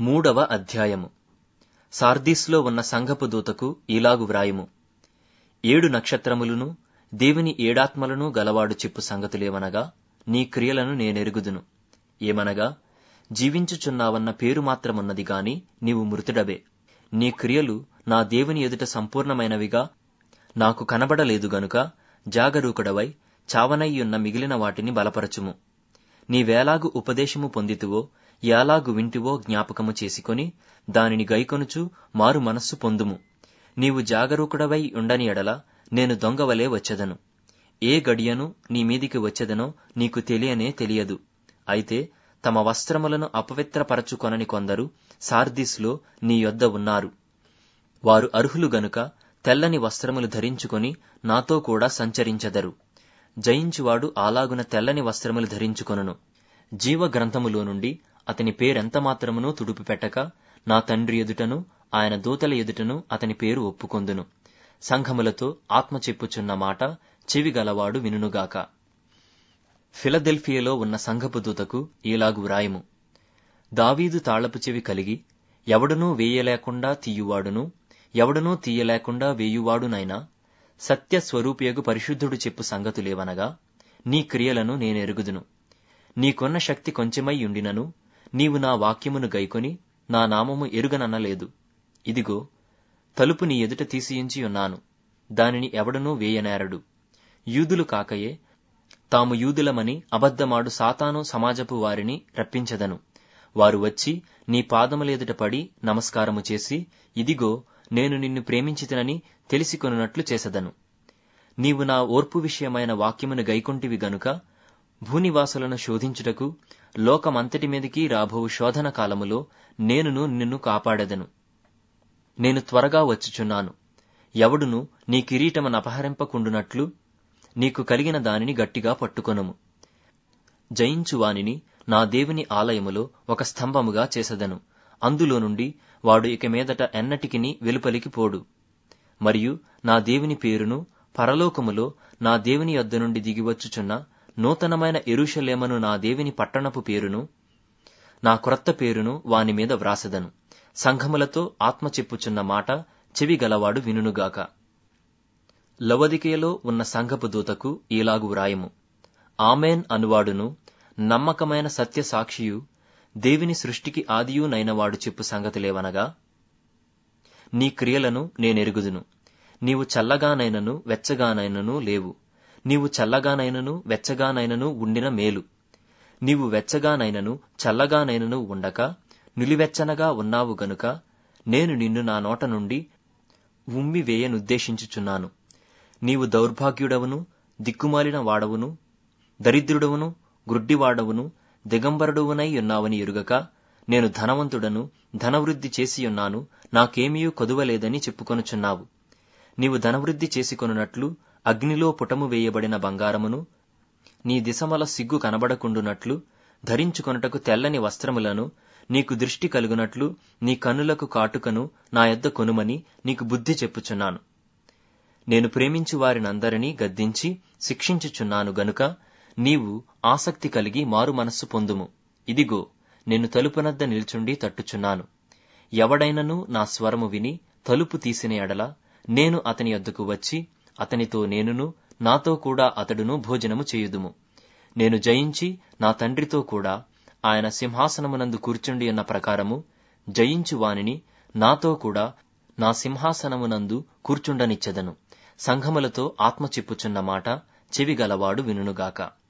మూడవ అధ్యాయము సార్దీస్లో ఉన్న సంఘపు దూతకు ఇలాగు వ్రాయుము ఏడు నక్షత్రములను దేవుని ఏడాత్మలను గలవాడు చెప్పు సంగతులేవనగా నీ క్రియలను నేనెరుగుదును ఏమనగా జీవించుచున్నావన్న పేరు మాత్రమున్నది గాని నీవు మృతుడవే నీ క్రియలు నా దేవుని ఎదుట సంపూర్ణమైనవిగా నాకు కనబడలేదు గనుక జాగరూకుడవై చావనయ్యున్న మిగిలిన వాటిని బలపరచుము నీవేలాగు ఉపదేశము పొందితివో యాలాగు వింటివో జ్ఞాపకము చేసుకొని దానిని గైకొనుచు మారు మనస్సు పొందుము నీవు జాగరూకుడవై ఉండని ఎడల నేను దొంగవలే వచ్చెదను ఏ గడియను నీ మీదికి వచ్చెదనో నీకు తెలియనే తెలియదు అయితే తమ వస్త్రములను అపవిత్రపరచుకొనని కొందరు సార్దిస్లో నీ యొద్ద ఉన్నారు వారు అర్హులు గనుక తెల్లని వస్త్రములు ధరించుకొని నాతో కూడా సంచరించెదరు జయించువాడు అలాగున తెల్లని వస్త్రములు ధరించుకొనును జీవ గ్రంథములో నుండి అతని పేరెంత మాత్రమునూ తుడుపు పెట్టక నా తండ్రి ఎదుటను ఆయన దూతల ఎదుటను అతని పేరు ఒప్పుకొందును సంఘములతో ఆత్మ చెప్పుచున్న మాట చెవి గలవాడు వినుగాక ఫిలదెల్ఫియలో ఉన్న సంఘపు దూతకు ఈలాగు వ్రాయము దావీదు తాళపు చెవి కలిగి ఎవడనూ వేయలేకుండా తీయువాడును ఎవడనూ తీయలేకుండా వేయువాడునైనా సత్య స్వరూపియగు పరిశుద్ధుడు చెప్పు సంగతులేవనగా నీ క్రియలను నేనెరుగుదును నీకున్న శక్తి కొంచెమై ఉండినను నీవు నా వాక్యమును గైకొని నా నామము ఎరుగననలేదు ఇదిగో తలుపు నీ ఎదుట తీసియుంచి ఉన్నాను దానిని ఎవడనూ వేయనేరడు యూదులు కాకయే తాము యూదులమని అబద్ధమాడు సాతాను సమాజపు వారిని రప్పించదను వారు వచ్చి నీ పాదములెదుట పడి నమస్కారము చేసి ఇదిగో నేను నిన్ను ప్రేమించితనని తెలిసికొనున్నట్లు చేసదను నీవు నా ఓర్పు విషయమైన వాక్యమును గైకొంటివి గనుక భూనివాసులను శోధించుటకు లోకమంతటి మీదకి రాబోవు శోధన కాలములో నేనును నిన్ను కాపాడెదను నేను త్వరగా వచ్చుచున్నాను ఎవడును నీ కిరీటమును అపహరింపకుండునట్లు నీకు కలిగిన దానిని గట్టిగా పట్టుకొనుము జయించువానిని నా దేవుని ఆలయములో ఒక స్తంభముగా చేసెదను అందులో నుండి వాడు ఇక మీదట ఎన్నటికిని వెలుపలికి పోడు మరియు నా దేవుని పేరును పరలోకములో నా దేవుని యొద్ద నుండి దిగివచ్చుచున్న నూతనమైన ఎరుషలేమను నా దేవుని పట్టణపు పేరును నా క్రొత్త పేరును వాని మీద వ్రాసెదను సంఘములతో ఆత్మ చెప్పుచున్న మాట చెవి గలవాడు వినుగాక లవదికేలో ఉన్న సంఘపు దూతకు ఈలాగు వ్రాయము ఆమెన్ అనువాడును నమ్మకమైన సత్య సాక్షియు దేవుని సృష్టికి ఆదియు నైనవాడు చెప్పు సంగతులేవనగా నీ క్రియలను నేనెరుగుదును నీవు చల్లగానైనను వెచ్చగానైనను లేవు నీవు చల్లగానైనను వెచ్చగానైనను ఉండిన మేలు నీవు వెచ్చగానైనను చల్లగానైనను ఉండక నులివెచ్చనగా ఉన్నావు గనుక నేను నిన్ను నా నోట నుండి ఉమ్మి వేయనుద్దేశించుచున్నాను నీవు దౌర్భాగ్యుడవును దిక్కుమాలిన వాడవును దరిద్రుడవును గ్రుడ్డివాడవును దిగంబరుడువునై ఉన్నావని ఎరుగక నేను ధనవంతుడను ధనవృద్ధి చేసియున్నాను నాకేమీ కొదువలేదని చెప్పుకొనుచున్నావు నీవు ధనవృద్ధి చేసుకొనున్నట్లు అగ్నిలో పుటము వేయబడిన బంగారమును నీ దిశమల సిగ్గు కనబడకుండునట్లు ధరించుకొనుటకు తెల్లని వస్త్రములను నీకు దృష్టి కలుగునట్లు నీ కన్నులకు కాటుకను నా యొద్ద కొనుమని నీకు బుద్ధి చెప్పుచున్నాను నేను ప్రేమించు వారినందరినీ గద్దించి శిక్షించుచున్నాను గనుక నీవు ఆసక్తి కలిగి మారు మనస్సు పొందుము ఇదిగో నేను తలుపునద్ద నిల్చుండి తట్టుచున్నాను ఎవడైనను నా స్వరము విని తలుపు తీసిన ఎడల నేను అతని యొద్దకు వచ్చి అతనితో నేనును నాతో కూడా అతడును భోజనము చేయుదుము నేను జయించి నా తండ్రితో కూడా ఆయన సింహాసనమునందు కూర్చుండి ఉన్న ప్రకారము జయించు వానిని నాతో కూడా నా సింహాసనమునందు కూర్చుండనిచ్చెదను సంఘములతో ఆత్మ చెప్పుచున్న మాట చెవి గలవాడు వినుగాక